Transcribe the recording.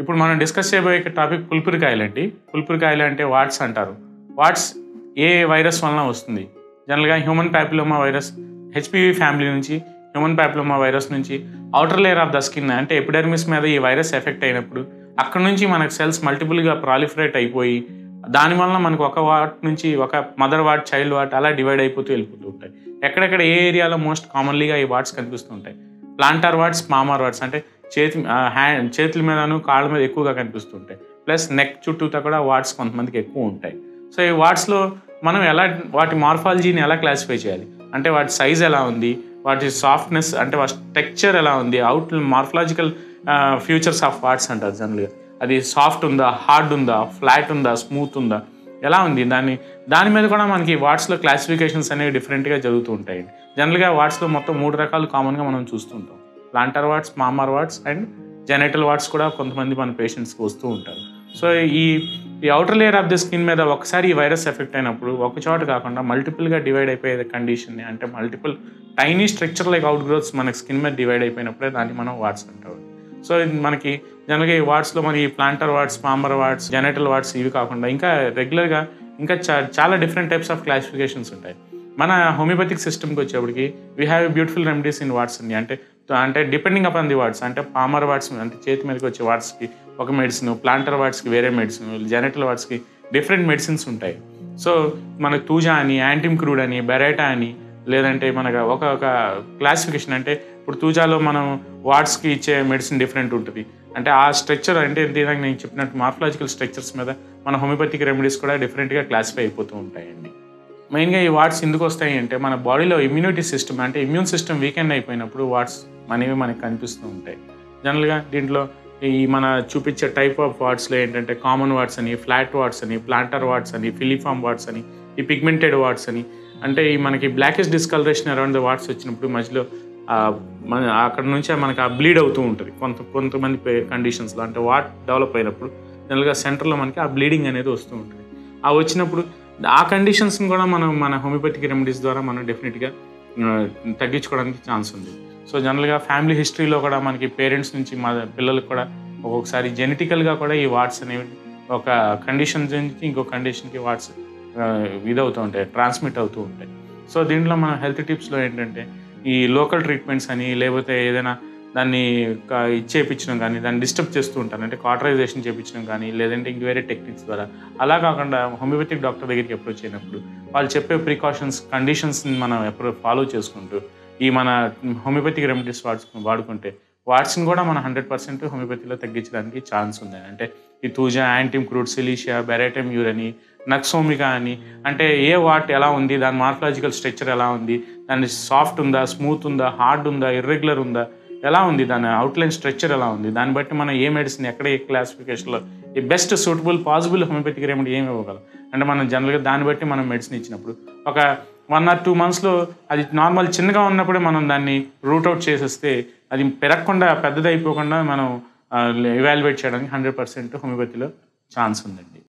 ఇప్పుడు మనం డిస్కస్ చేయబోయే టాపిక్ పులిపిరికాయలు అండి పులిపిరికాయలు అంటే వాట్స్ అంటారు వాట్స్ ఏ వైరస్ వలన వస్తుంది జనరల్గా human papilloma virus HPV family నుంచి హ్యూమన్ ప్యాపిలోమా వైరస్ నుంచి outer layer of the skin అంటే ఎపిడర్మిస్ మీద ఈ వైరస్ ఎఫెక్ట్ అయినప్పుడు అక్కడ నుంచి మనకు సెల్స్ మల్టిపుల్గా ప్రాలిఫరేట్ అయిపోయి దానివల్ల మనకు ఒక వాట్ నుంచి ఒక మదర్ వాట్ చైల్డ్ వాట్ అలా డివైడ్ అయిపోతూ వెళ్ళిపోతూ ఉంటాయి ఎక్కడెక్కడ ఏ ఏరియాలో మోస్ట్ కామన్లీగా ఈ వాట్స్ కనిపిస్తూ ఉంటాయి ప్లాంటార్ వాట్స్ మామార్ వాట్స్ అంటే చేతి హ్యాండ్ చేతుల మీదను కాళ్ళ మీద ఎక్కువగా కనిపిస్తుంటాయి ప్లస్ నెక్ చుట్టూతో కూడా వాట్స్ కొంతమందికి ఎక్కువ ఉంటాయి సో ఈ వాట్స్లో మనం ఎలా వాటి మార్ఫాలజీని ఎలా క్లాసిఫై చేయాలి అంటే వాటి సైజ్ ఎలా ఉంది వాటి సాఫ్ట్నెస్ అంటే వాటి టెక్చర్ ఎలా ఉంది out morphological features of warts అంటారు జనరల్గా అది సాఫ్ట్ ఉందా హార్డ్ ఉందా ఫ్లాట్ ఉందా స్మూత్ ఉందా ఎలా ఉంది దాన్ని దాని మీద కూడా మనకి వాట్స్లో క్లాసిఫికేషన్స్ అనేవి డిఫరెంట్గా జరుగుతూ ఉంటాయి జనరల్గా వాట్స్లో మొత్తం మూడు రకాలు కామన్గా మనం చూస్తుంటాం plantar warts palmar warts and genital warts కూడా కొంతమంది మన పేషెంట్స్కి వస్తూ ఉంటారు సో ఈ ఈ outer layer of the skin మీద ఒకసారి ఈ వైరస్ ఎఫెక్ట్ అయినప్పుడు ఒక చోట కాకుండా మల్టిపుల్గా డివైడ్ అయిపోయే కండిషన్ని అంటే multiple tiny structure like outgrowths మనకి స్కిన్ మీద డివైడ్ అయిపోయినప్పుడే దాన్ని మనం వాట్స్ అంటాం సో ఇది మనకి జనరల్గా ఈ వార్డ్స్లో మరి plantar warts palmar warts genital warts ఇవి కాకుండా ఇంకా రెగ్యులర్గా ఇంకా చా చాలా డిఫరెంట్ టైప్స్ ఆఫ్ క్లాసిఫికేషన్స్ ఉంటాయి మన హోమియోపతిక్ సిస్టమ్కి వచ్చేప్పటికి we have beautiful remedies in warts అండి అంటే అంటే డిపెండింగ్ అపాన్ ది వార్డ్స్ అంటే పామర్ వార్డ్స్ అంటే చేతి మీదకి వచ్చే వార్డ్స్కి ఒక మెడిసిన్ ప్లాంటర్ వార్డ్స్కి వేరే మెడిసిన్ జెనెటల్ వార్డ్స్కి డిఫరెంట్ మెడిసిన్స్ ఉంటాయి సో మనకు తూజా అని యాంటిమ్ క్రూడ్ అని బెరేటా అని లేదంటే మనకు ఒక ఒక క్లాసిఫికేషన్ అంటే ఇప్పుడు తూజాలో మనం వార్డ్స్కి ఇచ్చే మెడిసిన్ డిఫరెంట్ ఉంటుంది అంటే ఆ స్ట్రక్చర్ అంటే ఇందాక నేను చెప్పినట్టు మార్ఫలాజికల్ స్ట్రక్చర్స్ మీద మన హోమియోపతిక్ రెమెడీస్ కూడా డిఫరెంట్గా క్లాసిఫై అయిపోతూ ఉంటాయండి మెయిన్గా ఈ వార్డ్స్ ఎందుకు వస్తాయి అంటే మన బాడీలో ఇమ్యూనిటీ సిస్టమ్ అంటే ఇమ్యూన్ సిస్టమ్ వీకెండ్ అయిపోయినప్పుడు వార్డ్స్ అనేవి మనకి కనిపిస్తూ ఉంటాయి జనరల్గా దీంట్లో ఈ మన చూపించే టైప్ ఆఫ్ వార్డ్స్లో ఏంటంటే కామన్ వార్డ్స్ అని ఫ్లాట్ వార్డ్స్ అని ప్లాంటర్ వార్డ్స్ అని ఫిలిఫామ్ వార్డ్స్ అని ఈ పిగ్మెంటెడ్ వార్డ్స్ అని అంటే ఈ మనకి blackest discolouration around the warts వచ్చినప్పుడు మధ్యలో మన అక్కడ నుంచే మనకి ఆ బ్లీడ్ అవుతూ ఉంటుంది కొంత కొంతమంది కండిషన్స్లో అంటే వాట్ డెవలప్ అయినప్పుడు జనరల్గా సెంటర్లో మనకి ఆ బ్లీడింగ్ అనేది వస్తూ ఉంటుంది ఆ వచ్చినప్పుడు ఆ కండిషన్స్ని కూడా మనం మన హోమియోపతిక్ రెమెడీస్ ద్వారా మనం డెఫినెట్గా తగ్గించుకోవడానికి ఛాన్స్ ఉంది సో జనరల్గా ఫ్యామిలీ హిస్టరీలో కూడా మనకి పేరెంట్స్ నుంచి మా పిల్లలకు కూడా ఒక్కొక్కసారి జెనెటికల్గా కూడా ఈ వాట్స్ అనేవి ఒక కండిషన్ నుంచి ఇంకో కండిషన్కి వాట్స్ ఇదవుతూ ఉంటాయి ట్రాన్స్మిట్ అవుతూ ఉంటాయి సో దీంట్లో మన హెల్త్ టిప్స్లో ఏంటంటే ఈ లోకల్ ట్రీట్మెంట్స్ అని లేకపోతే ఏదైనా దాన్ని ఇచ్చేపించడం కానీ దాన్ని డిస్టర్బ్ చేస్తూ ఉంటాను అంటే కాటరైజేషన్ చేయించడం కానీ లేదంటే ఇంక వేరే టెక్నిక్స్ ద్వారా అలా కాకుండా హోమియోపతిక్ డాక్టర్ దగ్గరికి అప్రోచ్ అయినప్పుడు వాళ్ళు చెప్పే ప్రికాషన్స్ కండిషన్స్ని మనం ఎప్పుడు ఫాలో చేసుకుంటూ ఈ మన హోమియోపతిక్ రెమెడీస్ వాడ్స్ వాడుకుంటే వాట్స్ని కూడా మన హండ్రెడ్ పర్సెంట్ హోమియోపతిలో తగ్గించడానికి ఛాన్స్ ఉంది అంటే ఈ తూజా యాంటిమ్ క్రూడ్ సిలీషియా బెరాటమ్ యూరని నక్సోమికా అని అంటే ఏ వాట్ ఎలా ఉంది దాని మార్ఫలాజికల్ స్ట్రక్చర్ ఎలా ఉంది దాని సాఫ్ట్ ఉందా స్మూత్ ఉందా హార్డ్ ఉందా ఇర్రెగ్యులర్ ఉందా ఎలా ఉంది దాని అవుట్లైన్ స్ట్రక్చర్ ఎలా ఉంది దాన్ని బట్టి మనం ఏ మెడిసిన్ ఎక్కడ ఏ క్లాసిఫికేషన్లో ఈ best suitable possible homeopathic remedy ఏమి ఇవ్వగలం అంటే మనం జనరల్గా దాన్ని బట్టి మనం మెడిసిన్ ఇచ్చినప్పుడు ఒక వన్ ఆర్ టూ మంత్స్లో అది నార్మల్ చిన్నగా ఉన్నప్పుడే మనం దాన్ని రూట్ అవుట్ చేసేస్తే అది పెరగకుండా పెద్దదైపోకుండా మనం ఇవాల్యుయేట్ చేయడానికి హండ్రెడ్ పర్సెంట్ హోమియోపతిలో ఛాన్స్ ఉందండి